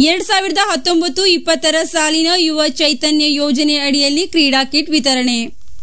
ಎರಡ್ ಸಾವಿರದ ಹತ್ತೊಂಬತ್ತು ಇಪ್ಪತ್ತರ ಸಾಲಿನ ಯುವ ಚೈತನ್ಯ ಯೋಜನೆ ಅಡಿಯಲ್ಲಿ ಕ್ರೀಡಾ ಕಿಟ್ ವಿತರಣೆ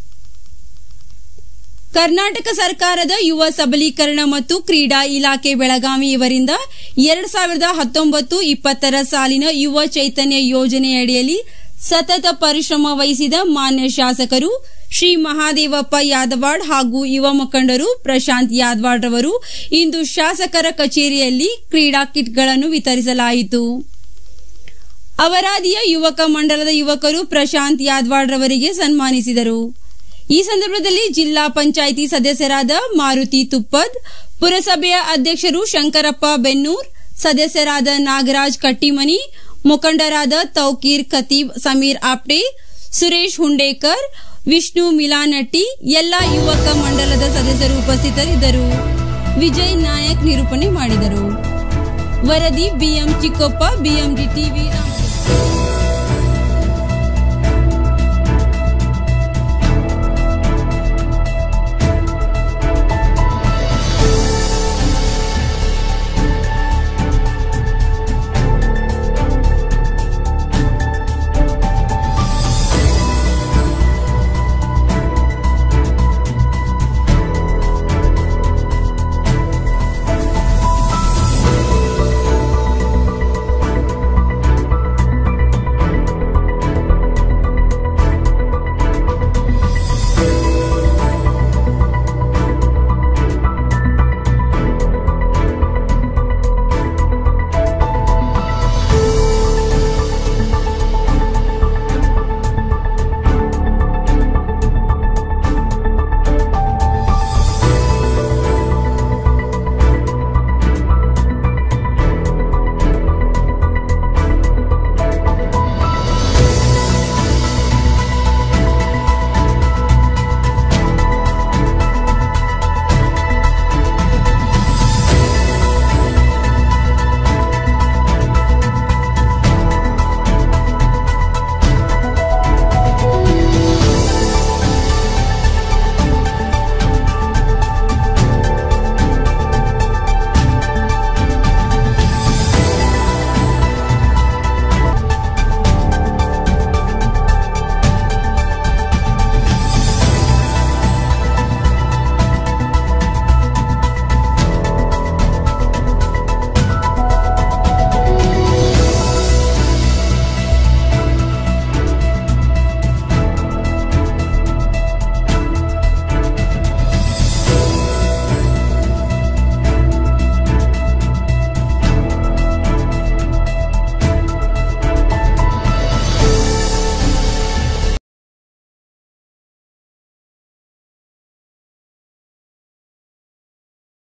ಕರ್ನಾಟಕ ಸರ್ಕಾರದ ಯುವ ಸಬಲೀಕರಣ ಮತ್ತು ಕ್ರೀಡಾ ಇಲಾಖೆ ಬೆಳಗಾವಿ ಇವರಿಂದ ಎರಡ್ ಸಾವಿರದ ಹತ್ತೊಂಬತ್ತು ಇಪ್ಪತ್ತರ ಸಾಲಿನ ಯುವ ಚೈತನ್ಯ ಯೋಜನೆಯಡಿಯಲ್ಲಿ ಸತತ ಪರಿಶ್ರಮ ವಹಿಸಿದ ಮಾನ್ಯ ಶಾಸಕರು ಶ್ರೀ ಮಹಾದೇವಪ್ಪ ಯಾದವಾಡ್ ಹಾಗೂ ಯುವ ಮುಖಂಡರು ಪ್ರಶಾಂತ್ ಯಾದವಾಡ್ ರವರು ಇಂದು ಶಾಸಕರ ಕಚೇರಿಯಲ್ಲಿ ಕ್ರೀಡಾ ಕಿಟ್ಗಳನ್ನು ವಿತರಿಸಲಾಯಿತು ಅವರಾದಿಯ ಯುವಕ ಮಂಡಲದ ಯುವಕರು ಪ್ರಶಾಂತ್ ಯಾದವಾಡ್ ರವರಿಗೆ ಸನ್ಮಾನಿಸಿದರು ಈ ಸಂದರ್ಭದಲ್ಲಿ ಜಿಲ್ಲಾ ಪಂಚಾಯಿತಿ ಸದಸ್ಯರಾದ ಮಾರುತಿ ತುಪ್ಪದ್ ಪುರಸಭೆಯ ಅಧ್ಯಕ್ಷರು ಶಂಕರಪ್ಪ ಬೆನ್ನೂರ್ ಸದಸ್ಯರಾದ ನಾಗರಾಜ್ ಕಟ್ಟಿಮನಿ ಮುಖಂಡರಾದ ತೌಕೀರ್ ಖತೀಬ್ ಸಮೀರ್ ಆಪ್ಟೆ ಸುರೇಶ್ ಹುಂಡೇಕರ್ ವಿಷ್ಣು ಮಿಲಾನಟ್ಟಿ ಎಲ್ಲಾ ಯುವಕ ಮಂಡಲದ ಸದಸ್ಯರು ಉಪಸ್ಥಿತರಿದ್ದರು ವಿಜಯ್ ನಾಯಕ್ ನಿರೂಪಣೆ ಮಾಡಿದರು ವರದಿ ಬಿಎಂ ಚಿಕ್ಕಪ್ಪ ಬಿಎಂಡಿ ಟಿವಿ ರಾಮ